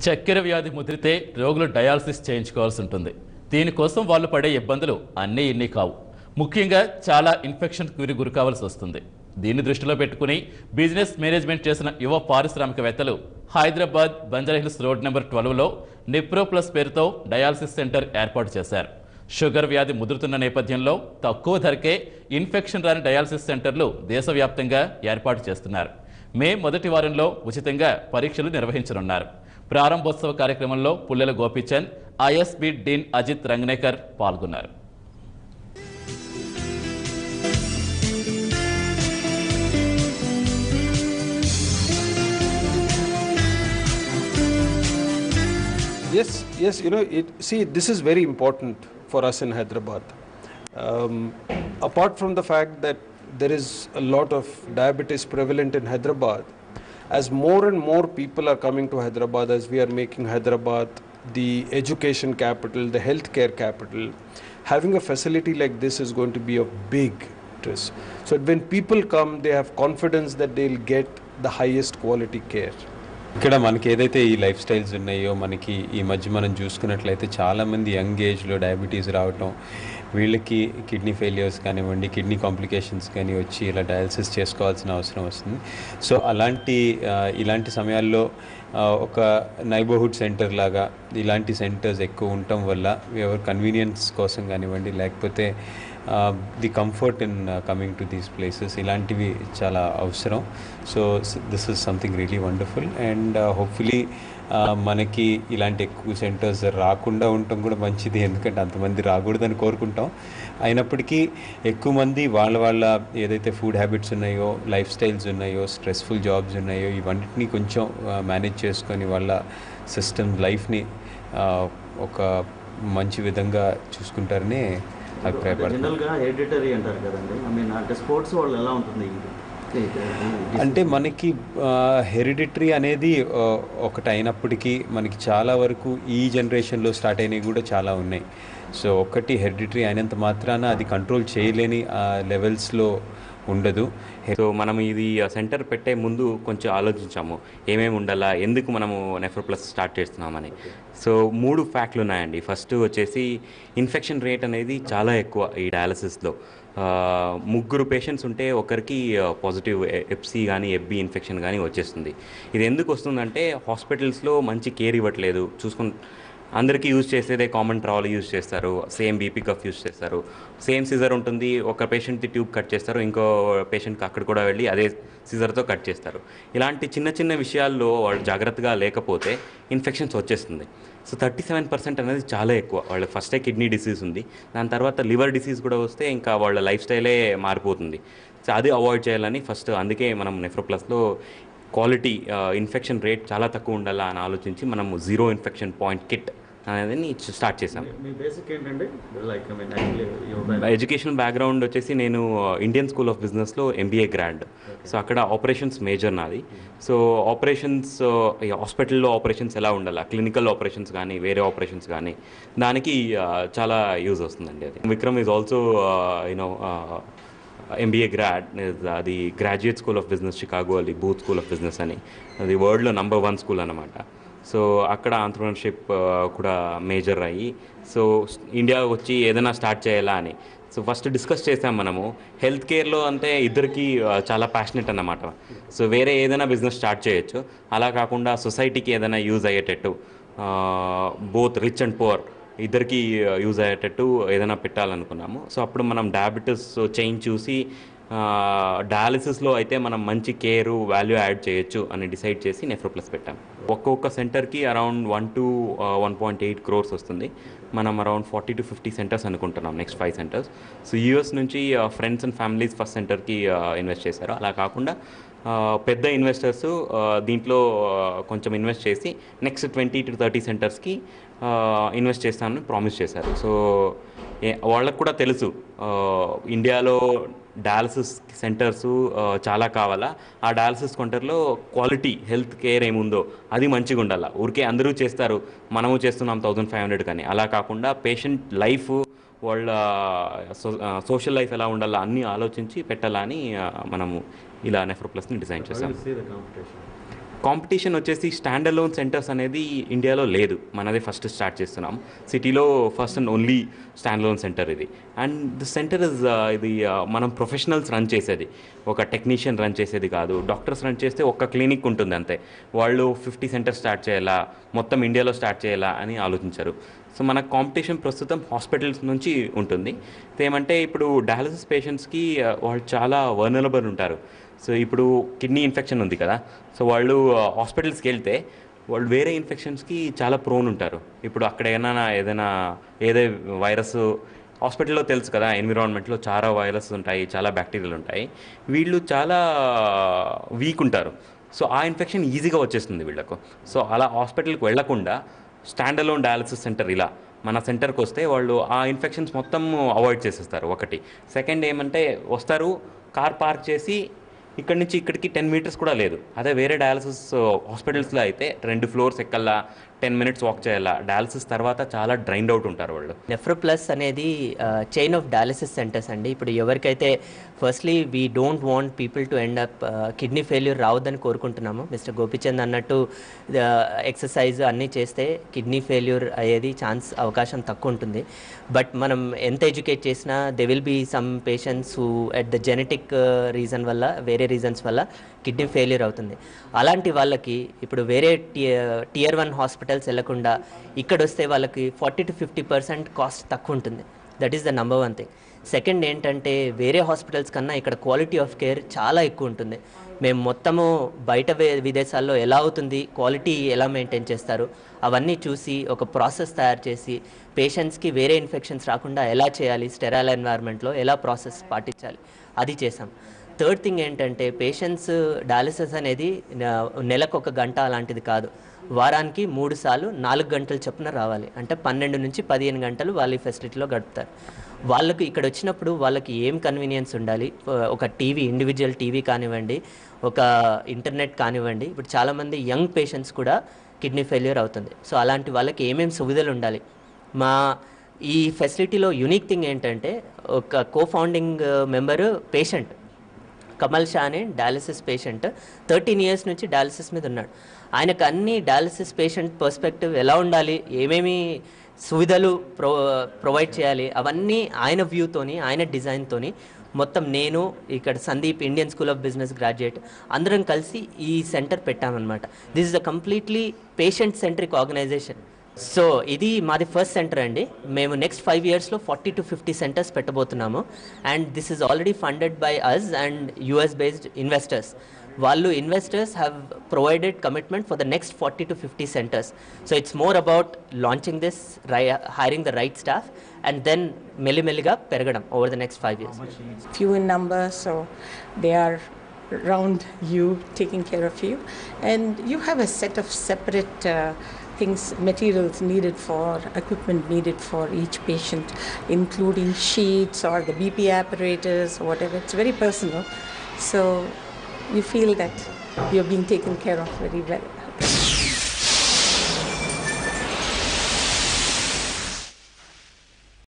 చక్కెర వ్యాధి ముదిరితే రోగులు డయాలసిస్ చేయించుకోవాల్సి ఉంటుంది దీనికోసం వాళ్ళు పడే ఇబ్బందులు అన్నీ ఇన్ని కావు ముఖ్యంగా చాలా ఇన్ఫెక్షన్ గురి గురి కావాల్సి వస్తుంది దీన్ని దృష్టిలో పెట్టుకుని బిజినెస్ మేనేజ్మెంట్ చేసిన యువ పారిశ్రామికవేత్తలు హైదరాబాద్ బంజారాహిల్స్ రోడ్ నెంబర్ ట్వెల్వ్లో నిప్రో ప్లస్ పేరుతో డయాలసిస్ సెంటర్ ఏర్పాటు చేశారు షుగర్ వ్యాధి ముదురుతున్న నేపథ్యంలో తక్కువ ధరకే ఇన్ఫెక్షన్ రాని డయాలసిస్ సెంటర్లు దేశవ్యాప్తంగా ఏర్పాటు చేస్తున్నారు మే మొదటి వారంలో ఉచితంగా పరీక్షలు నిర్వహించనున్నారు ప్రారంభోత్సవ కార్యక్రమంలో పుల్లెల గోపీచంద్ ఐఎస్బి డీన్ అజిత్ రంగనేకర్ పాల్గొన్నారు Yes, yes, you know, it, see, this is very important for us in Hyderabad. Um, apart from the fact that there is a lot of diabetes prevalent in Hyderabad, as more and more people are coming to Hyderabad, as we are making Hyderabad the education capital, the healthcare capital, having a facility like this is going to be of big interest. So when people come, they have confidence that they'll get the highest quality care. ఇక్కడ మనకి ఏదైతే ఈ life lifestyles ఉన్నాయో మనకి ఈ మధ్య మనం చూసుకున్నట్లయితే చాలామంది యంగ్ ఏజ్లో డయాబెటీస్ రావటం వీళ్ళకి కిడ్నీ ఫెయిలియర్స్ కానివ్వండి కిడ్నీ కాంప్లికేషన్స్ కానీ వచ్చి ఇలా డయాలసిస్ చేసుకోవాల్సిన అవసరం వస్తుంది సో అలాంటి ఆ, ఇలాంటి సమయాల్లో ఆ, ఒక నైబర్హుడ్ సెంటర్ లాగా ఇలాంటి సెంటర్స్ ఎక్కువ ఉండటం వల్ల ఎవరి కన్వీనియన్స్ కోసం కానివ్వండి లేకపోతే the comfort in coming to these places ఇలాంటివి చాలా అవసరం so this is something really wonderful and hopefully మనకి ఇలాంటి ఎక్కువ సెంటర్స్ రాకుండా ఉండటం కూడా మంచిది ఎందుకంటే అంతమంది రాకూడదని కోరుకుంటాం అయినప్పటికీ ఎక్కువ మంది వాళ్ళ వాళ్ళ ఏదైతే ఫుడ్ హ్యాబిట్స్ ఉన్నాయో లైఫ్ స్టైల్స్ ఉన్నాయో స్ట్రెస్ఫుల్ జాబ్స్ ఉన్నాయో ఇవన్నిటిని కొంచెం మేనేజ్ చేసుకొని వాళ్ళ సిస్టమ్ లైఫ్ని ఒక మంచి విధంగా చూసుకుంటారని అభిప్రాయపడుతున్నాను జనరల్గా హెరిడిటరీ అంటారు కదండి ఐ మీన్ అంటే స్పోర్ట్స్ వాళ్ళు ఎలా ఉంటుంది అంటే మనకి హెరిడిటరీ అనేది ఆ, ఒకటి అయినప్పటికీ మనకి చాలా వరకు ఈ జనరేషన్లో స్టార్ట్ అయినవి కూడా చాలా ఉన్నాయి సో ఒకటి హెరిడిటరీ అయినంత మాత్రాన అది కంట్రోల్ చేయలేని లెవెల్స్లో ఉండదు సో మనం ఇది సెంటర్ పెట్టే ముందు కొంచెం ఆలోచించాము ఏమేమి ఉండాలా ఎందుకు మనము నెఫ్రో ప్లస్ స్టార్ట్ చేస్తున్నామని సో మూడు ఫ్యాక్ట్లు ఉన్నాయండి ఫస్ట్ వచ్చేసి ఇన్ఫెక్షన్ రేట్ అనేది చాలా ఎక్కువ ఈ డయాలసిస్లో ఆ, ముగ్గురు పేషెంట్స్ ఉంటే ఒకరికి పాజిటివ్ ఎఫ్సి కానీ ఎఫ్బి ఇన్ఫెక్షన్ కానీ వచ్చేస్తుంది ఇది ఎందుకు వస్తుందంటే హాస్పిటల్స్లో మంచి కేర్ ఇవ్వట్లేదు చూసుకుని అందరికీ యూజ్ చేసేదే కామన్ ట్రావల్ యూజ్ చేస్తారు సేమ్ బీపీ కఫ్ యూజ్ చేస్తారు సేమ్ సిజర్ ఉంటుంది ఒక పేషెంట్ది ట్యూబ్ కట్ చేస్తారు ఇంకో పేషెంట్కి అక్కడ కూడా వెళ్ళి అదే సిజర్తో కట్ చేస్తారు ఇలాంటి చిన్న చిన్న విషయాల్లో వాళ్ళు జాగ్రత్తగా లేకపోతే ఇన్ఫెక్షన్స్ వచ్చేస్తుంది సో థర్టీ సెవెన్ పర్సెంట్ అనేది చాలా ఎక్కువ వాళ్ళ ఫస్టే కిడ్నీ డిసీజ్ ఉంది దాని తర్వాత లివర్ డిసీజ్ కూడా వస్తే ఇంకా వాళ్ళ లైఫ్ స్టైలే మారిపోతుంది సో అది అవాయిడ్ చేయాలని ఫస్ట్ అందుకే మనం నెఫ్రో ప్లస్లో క్వాలిటీ ఇన్ఫెక్షన్ రేట్ చాలా తక్కువ ఉండాలా అని ఆలోచించి మనము జీరో ఇన్ఫెక్షన్ పాయింట్ కిట్ అనేది స్టార్ట్ చేసాం మీ బేసిక్ ఏంటంటే like I mean actually education background వచ్చేసి నేను ఇండియన్ స్కూల్ ఆఫ్ బిజినెస్లో ఎంబీఏ గ్రాండ్ సో అక్కడ ఆపరేషన్స్ మేజర్ నాది సో ఆపరేషన్స్ హాస్పిటల్లో ఆపరేషన్స్ ఎలా ఉండాలి క్లినికల్ ఆపరేషన్స్ కానీ వేరే ఆపరేషన్స్ కానీ దానికి ఆ, చాలా యూజ్ వస్తుందండి అది Vikram is also you know MBA grad అది graduate school of business Chicago అది బూత్ స్కూల్ ఆఫ్ బిజినెస్ అని అది వరల్డ్లో నంబర్ వన్ స్కూల్ అనమాట సో అక్కడ ఆంటర్ప్రినర్షిప్ కూడా మేజర్ అయ్యి సో ఇండియా వచ్చి ఏదైనా స్టార్ట్ చేయాలా అని సో ఫస్ట్ డిస్కస్ చేసాం మనము హెల్త్ కేర్లో అంటే ఇద్దరికి ఆ, చాలా ప్యాషనెట్ అన్నమాట సో వేరే ఏదైనా బిజినెస్ స్టార్ట్ చేయొచ్చు అలా కాకుండా సొసైటీకి ఏదైనా యూజ్ అయ్యేటట్టు బోత్ రిచ్ అండ్ పువర్ ఇద్దరికి యూజ్ అయ్యేటట్టు ఏదైనా పెట్టాలనుకున్నాము సో అప్పుడు మనం డయాబెటీస్ చైన్ చూసి డయాలిసిస్లో అయితే మనం మంచి కేరు వాల్యూ యాడ్ చేయొచ్చు అని డిసైడ్ చేసి నెఫ్రో ప్లస్ పెట్టాం ఒక్కొక్క సెంటర్కి around one to one point eight crores వస్తుంది మనం around forty to fifty centres అనుకుంటున్నాం next five centres so US నుంచి ఫ్రెండ్స్ అండ్ ఫ్యామిలీస్ ఫస్ట్ సెంటర్కి ఇన్వెస్ట్ చేశారు అలా కాకుండా ఆ, పెద్ద ఇన్వెస్టర్స్ దీంట్లో ఆ, కొంచెం ఇన్వెస్ట్ చేసి నెక్స్ట్ ట్వంటీ టు థర్టీ సెంటర్స్కి ఇన్వెస్ట్ చేస్తామని ప్రామిస్ చేశారు సో ఏ- వాళ్ళకు కూడా తెలుసు ఆ, ఇండియాలో డయాలసిస్ సెంటర్స్ చాలా కావాలా ఆ డయాలసిస్ సెంటర్లో క్వాలిటీ హెల్త్ కేర్ ఏముందో అది మంచిగా ఉండాలా ఊరికే అందరూ చేస్తారు మనము చేస్తున్నాం థౌజండ్ ఫైవ్ హండ్రెడ్ కానీ అలా కాకుండా పేషెంట్ లైఫ్ వాళ్ళ సోషల్ లైఫ్ ఎలా ఉండాలా అన్నీ ఆలోచించి పెట్టాలని ఆ, మనము ఇలా నెఫ్రో ప్లస్ని డిజైన్ చేసాం సీ ద కాంపిటీషన్ కాంపిటీషన్ వచ్చేసి స్టాండ్ అలోన్ సెంటర్స్ అనేది ఇండియాలో లేదు మనదే ఫస్ట్ స్టార్ట్ చేస్తున్నాం సిటీలో first and only stand alone centre ఇది అండ్ ది సెంటర్ ఇస్ ఇది uh, మనం ప్రొఫెషనల్స్ రన్ చేసేది ఒక టెక్నీషియన్ రన్ చేసేది కాదు డాక్టర్స్ రన్ చేస్తే ఒక్క క్లినిక్ ఉంటుంది అంతే వాళ్ళు ఫిఫ్టీ సెంటర్స్ స్టార్ట్ చేయాలా మొత్తం ఇండియాలో స్టార్ట్ చేయాలా అని ఆలోచించారు సో మన కాంపిటీషన్ ప్రస్తుతం హాస్పిటల్స్ నుంచి ఉంటుంది ఏమంటే ఇప్పుడు డయాలసిస్ పేషెంట్స్కి వాళ్ళు చాలా వర్నరబుల్ ఉంటారు సో ఇప్పుడు కిడ్నీ ఇన్ఫెక్షన్ ఉంది కదా సో వాళ్ళు హాస్పిటల్స్కి వెళ్తే వాళ్ళు వేరే ఇన్ఫెక్షన్స్కి చాలా ప్రోన్ ఉంటారు ఇప్పుడు అక్కడ ఏమైనా ఏదైనా ఏదే వైరస్ హాస్పిటల్లో తెలుసు కదా ఎన్విరాన్మెంట్లో చాలా వైరస్ ఉంటాయి చాలా బ్యాక్టీరియాలు ఉంటాయి వీళ్ళు చాలా వీక్ ఉంటారు సో ఆ ఇన్ఫెక్షన్ ఈజీగా వచ్చేస్తుంది వీళ్ళకు సో అలా హాస్పిటల్కి వెళ్లకుండా స్టాండ్ అలోన్ డయాలసిస్ సెంటర్ ఇలా మన సెంటర్కి వస్తే వాళ్ళు ఆ ఇన్ఫెక్షన్స్ మొత్తం అవాయిడ్ చేసేస్తారు ఒకటి సెకండ్ ఏమంటే వస్తారు కార్ పార్క్ చేసి ఇక్కడి నుంచి ఇక్కడికి టెన్ మీటర్స్ కూడా లేదు అదే వేరే డయాలసిస్ హాస్పిటల్స్లో అయితే రెండు ఫ్లోర్స్ ఎక్కల్లా టెన్ మినిట్స్ వాక్ చేయాలా డయాలసిస్ తర్వాత చాలా డ్రైన్డ్ అవుట్ ఉంటారు వాళ్ళు నెఫ్రోప్లస్ అనేది చైన్ ఆఫ్ డయాలసిస్ సెంటర్స్ అండి ఇప్పుడు ఎవరికైతే firstly we don't want people to end up kidney failure రావద్దని కోరుకుంటున్నాము మిస్టర్ గోపిచంద్ అన్నట్టు ఎక్సర్సైజ్ అన్నీ చేస్తే కిడ్నీ ఫెయిల్యూర్ అయ్యేది ఛాన్స్ అవకాశం తక్కువ ఉంటుంది బట్ మనం ఎంత ఎడ్యుకేట్ చేసినా they will be some patients who at the genetic reason వల్ల వేరే రీజన్స్ వల్ల కిడ్నీ ఫెయిల్యూర్ అవుతుంది అలాంటి వాళ్ళకి ఇప్పుడు వేరే టియర్ వన్ హాస్పిటల్స్ వెళ్లకుండా ఇక్కడ వస్తే వాళ్ళకి forty to fifty percent cost తక్కువ ఉంటుంది that is the number one thing second ఏంటంటే వేరే హాస్పిటల్స్ కన్నా ఇక్కడ క్వాలిటీ ఆఫ్ కేర్ చాలా ఎక్కువ ఉంటుంది మేము మొత్తము బయట వే- విదేశాల్లో ఎలా అవుతుంది క్వాలిటీ ఎలా మెయింటైన్ చేస్తారు అవన్నీ చూసి ఒక ప్రాసెస్ తయారు చేసి పేషెంట్స్కి వేరే ఇన్ఫెక్షన్స్ రాకుండా ఎలా చేయాలి స్టెరైల్ ఎన్వైర్న్మెంట్లో ఎలా ప్రాసెస్ పాటించాలి అది చేసాం థర్డ్ థింగ్ ఏంటంటే పేషెంట్స్ డయాలిసిస్ అనేది న- నెలకు ఒక గంట అలాంటిది కాదు వారానికి మూడు సార్లు నాలుగు గంటలు చొప్పున రావాలి అంటే పన్నెండు నుంచి పదిహేను గంటలు వాళ్ళు ఈ ఫెసిలిటీలో గడుపుతారు వాళ్ళకి ఇక్కడ వచ్చినప్పుడు వాళ్ళకి ఏం కన్వీనియన్స్ ఉండాలి ఒక టీవీ ఇండివిజువల్ టీవీ కానివ్వండి ఒక ఇంటర్నెట్ కానివ్వండి ఇప్పుడు చాలామంది యంగ్ పేషెంట్స్ కూడా కిడ్నీ ఫెయిల్యూర్ అవుతుంది సో అలాంటి వాళ్ళకి ఏమేమి సువిధలు ఉండాలి మా ఈ ఫెసిలిటీలో యూనిక్ థింగ్ ఏంటంటే ఒక co founding member patient Kamal Shah అనే డయాలసిస్ పేషెంట్ థర్టీన్ ఇయర్స్ నుంచి డయాలసిస్ మీద ఉన్నాడు ఆయనకు అన్ని డయాలసిస్ పేషెంట్ పర్స్పెక్టివ్ ఎలా ఉండాలి ఏమేమి సువిధలు ప్రొ ప్రొవైడ్ చేయాలి అవన్నీ ఆయన వ్యూతోని ఆయన డిజైన్తోని మొత్తం నేను ఇక్కడ Sandeep Indian school of Business graduate అందరం కలిసి ఈ సెంటర్ పెట్టామన్నమాట this is a completely patient centric organisation so ఇది మాది ఫస్ట్ సెంటర్ అండి మేము నెక్స్ట్ ఫైవ్ ఇయర్స్లో ఫార్టీ టు ఫిఫ్టీ సెంటర్స్ పెట్టబోతున్నాము and this is already funded by us and US based investors వాళ్ళు investors have provided commitment for the next forty to fifty centres so it's more about launching this రై hiring the right staff and then మెల్లిమెల్లిగా పెరగడం over the next five years few in number, so they are around you, taking care of you. And you have a set of separate uh, things, materials needed for, equipment needed for each patient, including sheets or the BP apparatus or whatever. It's very personal. So you feel that you're being taken care of very well.